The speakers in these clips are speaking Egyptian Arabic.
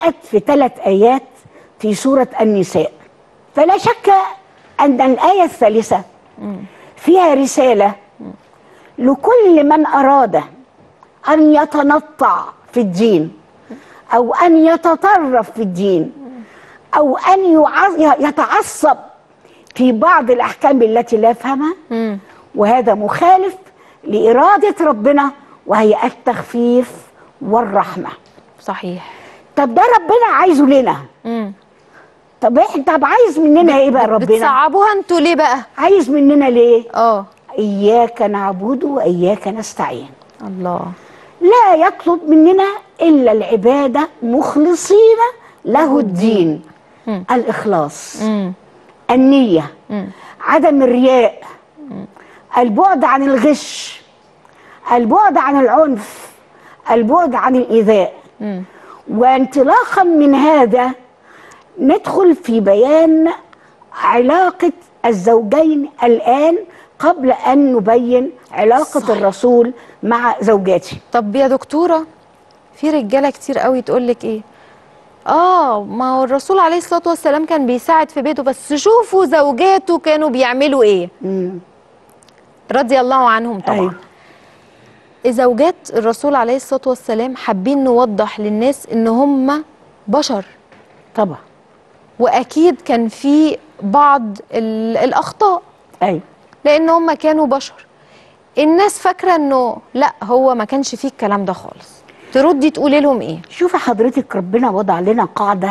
جاءت في ثلاث آيات في سورة النساء فلا شك أن الآية الثالثة فيها رسالة لكل من أراد أن يتنطع في الدين أو أن يتطرف في الدين أو أن يع- يتعصب في بعض الأحكام التي لا يفهمها مم. وهذا مخالف لإرادة ربنا وهي التخفيف والرحمة صحيح طب ده ربنا عايزه لنا مم. طب إحنا- طب عايز مننا ايه بقى ربنا بتصعبوها انتوا ليه بقى عايز مننا ليه اه اياك نعبد واياك نستعين الله لا يطلب مننا الا العباده مخلصين له الدين مم. الاخلاص مم. النيه مم. عدم الرياء البعد عن الغش البعد عن العنف البعد عن الايذاء مم. وانطلاقا من هذا ندخل في بيان علاقة الزوجين الآن قبل أن نبين علاقة صحيح. الرسول مع زوجاته طب يا دكتورة في رجالة كتير قوي تقولك ايه اه ما هو الرسول عليه الصلاة والسلام كان بيساعد في بيته بس شوفوا زوجاته كانوا بيعملوا ايه مم. رضي الله عنهم طبعا أيوة. زوجات الرسول عليه الصلاة والسلام حابين نوضح للناس ان هم بشر طبعا واكيد كان في بعض ال- الاخطاء أيوة لان هم كانوا بشر الناس فاكره انه لا هو ما كانش فيه الكلام ده خالص تردي تقولي لهم ايه شوفي حضرتك ربنا وضع لنا قاعدة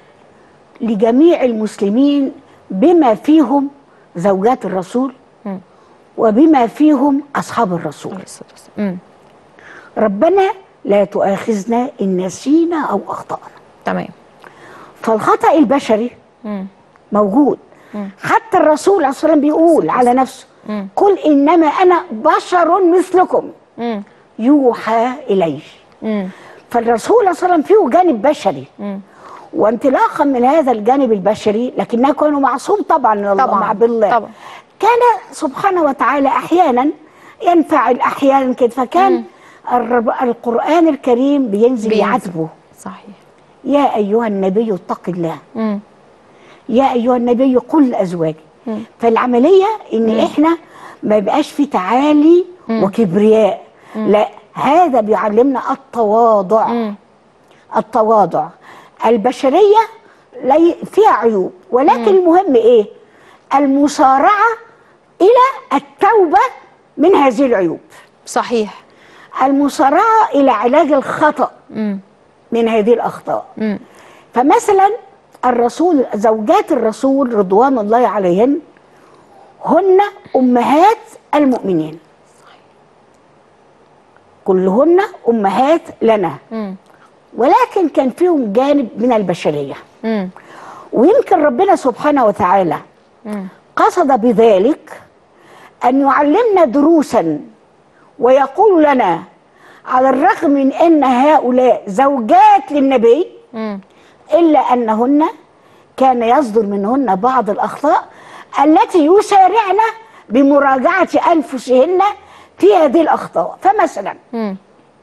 لجميع المسلمين بما فيهم زوجات الرسول مم. وبما فيهم أصحاب الرسول عليه الصلاه والسلام أمم، ربنا لا تؤاخذنا إن نسينا أو أخطأنا تمام فالخطأ البشري أمم، موجود مم. حتى الرسول عليه الصلاة والسلام بيقول على نفسه مم. قل إنما أنا بشر مثلكم أمم، يوحى إلي أمم، فالرسول عليه الصلاة والسلام فيه جانب بشري أمم. وانطلاقا من هذا الجانب البشري لكنه كان معصوم طبعا من الله طبعاً، مع بالله طبعاً. كان سبحانه وتعالى أحيانا ينفعل أحيانا كده فكان الرب القرآن الكريم بينزل, بينزل. يعاتبه صحيح يا أيها النبي اتق الله أمم، يا ايها النبي قل لازواجك مم. فالعمليه ان احنا ما يبقاش في تعالي وكبرياء لا هذا بيعلمنا التواضع أمم، التواضع البشريه لي فيها عيوب ولكن المهم ايه المسارعه الى التوبه من هذه العيوب صحيح المسارعه الى علاج الخطا أمم، من هذه الاخطاء أمم، فمثلا الرسول زوجات الرسول رضوان الله عليهن هن امهات المؤمنين كلهن امهات لنا أمم، ولكن كان فيهم جانب من البشريه أمم، ويمكن ربنا سبحانه وتعالى أمم، قصد بذلك ان يعلمنا دروسا ويقول لنا على الرغم من ان هؤلاء زوجات للنبي أمم، إلا أنهن كان يصدر منهن بعض الأخطاء التي يسارعن بمراجعة أنفسهن في هذه الأخطاء فمثلا أمم.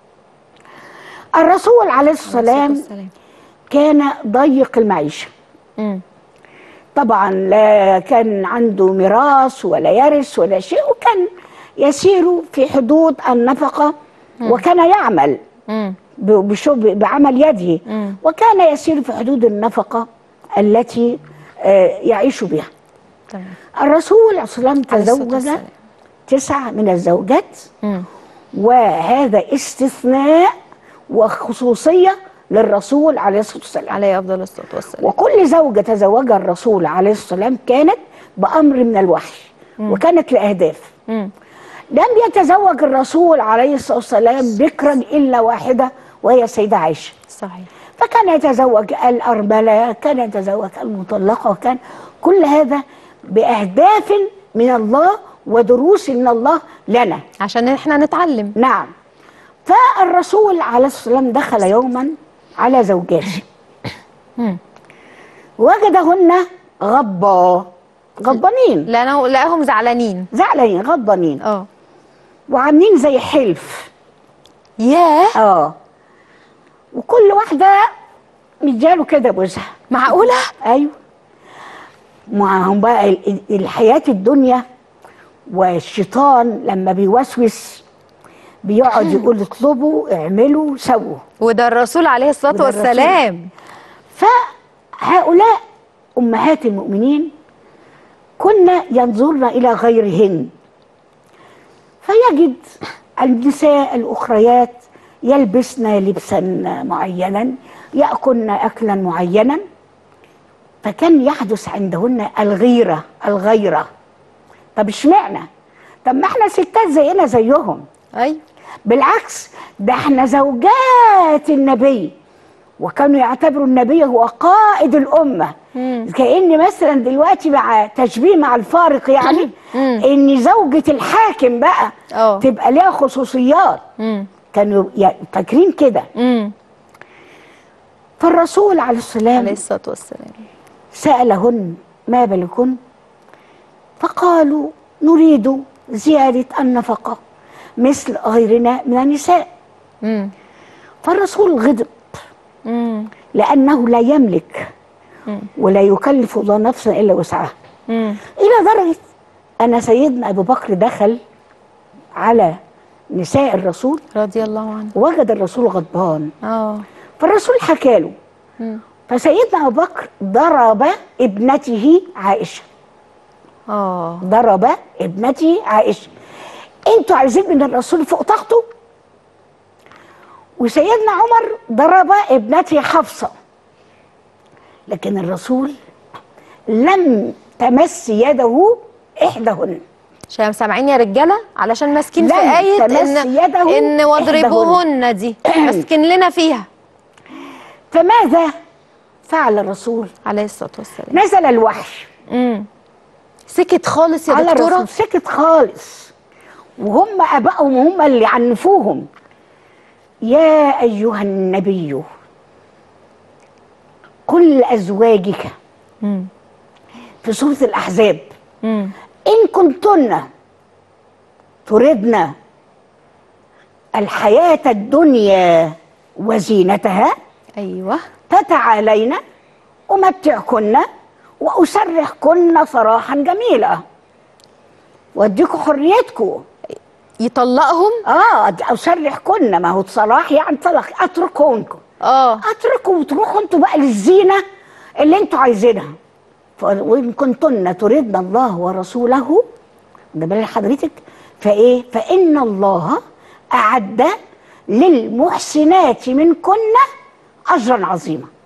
الرسول عليه الصلاة والسلام والسلام. كان ضيق المعيشة أمم، طبعا لا كان عنده ميراث ولا يرث ولا شيء وكان يسير في حدود النفقة وكان يعمل أمم، ب- بشغل بعمل يده مم. وكان يسير في حدود النفقة التي آه، يعيش بها تمام الرسول عليه الصلاة والسلام عليه الصلاة تزوج والسلام. تسعة من الزوجات أمم، وهذا استثناء وخصوصية للرسول عليه الصلاة والسلام عليه افضل الصلاه والسلام وكل زوجة تزوجها الرسول عليه الصلاة والسلام كانت بأمر من الوحي وكانت لأهداف أمم، لم يتزوج الرسول عليه الصلاة والسلام بكرا إلا واحدة وهي السيدة عائشة صحيح فكان يتزوج الأرملة كان يتزوج المطلقة وكان كل هذا بأهداف من الله ودروس من الله لنا عشان احنا نتعلم نعم فالرسول عليه الصلاة والسلام دخل يوما على زوجاته مم. وجدهن غضبا غضبانين لأنه لقاهم زعلانين زعلانين غضبانين اه وعاملين زي حلف ياه اه وكل واحدة مدياله كده بوزها معقوله ايوه معهم بقى ال- ال- الحياه الدنيا والشيطان لما بيوسوس بيقعد يقول اطلبوا اعملوا سووا وده الرسول عليه الصلاه وده الرسول. والسلام فهؤلاء امهات المؤمنين كنا ينظرن الى غيرهن فيجد النساء الاخريات يلبسن لبسا معينا ياكلن اكلا معينا فكان يحدث عندهن الغيره الغيره طب اشمعنى طب ما احنا ستات زينا زيهم ايوه بالعكس ده احنا زوجات النبي وكانوا يعتبروا النبي هو قائد الامه مم. كان مثلا دلوقتي مع تشبيه مع الفارق يعني مم. ان زوجة الحاكم بقى اه. تبقى ليها خصوصيات امم كانوا ي- فاكرين كده امم فالرسول عليه السلام عليه الصلاه والسلام سألهن ما بالكن فقالوا نريد زيادة النفقة مثل غيرنا من النساء امم فالرسول غضب امم لأنه لا يملك ولا يكلف الله نفسا إلا وسعها امم إلى درجة أن سيدنا أبو بكر دخل على نساء الرسول رضي الله عنه وجد الرسول غضبان اه فالرسول حكى له مم. فسيدنا أبو بكر ضرب ابنته عائشة اه ضرب ابنته عائشة انتوا عايزين من الرسول فوق طاقته وسيدنا عمر ضرب ابنته حفصة لكن الرسول لم تمس يده إحداهن عشان سامعين يا رجاله علشان ماسكين في لم ايه تمس ان يده ان واضربوهن دي ماسكين لنا فيها فماذا فعل الرسول عليه الصلاه والسلام نزل الوحي امم سكت خالص يا على دكتوره الرسول سكت خالص وهم ابائهم هم اللي عنفوهم يا ايها النبي قل لازواجك امم في سوره الاحزاب امم ان كنتن تردن الحياه الدنيا وزينتها ايوه فتعالين أمتعكن وأسرحكن سراحا جميلا وأديكوا حريتكم يطلقهم اه أد- أسرحكن ما هو الصلاح يعني طلق أتركونكم اه أتركوا وتروحوا أنتوا بقى للزينة اللي أنتوا عايزينها ف- وإن كنتن تردن الله ورسوله ده بالله حضرتك فإيه فإن الله أعد للمحسنات منكن أجرا عظيما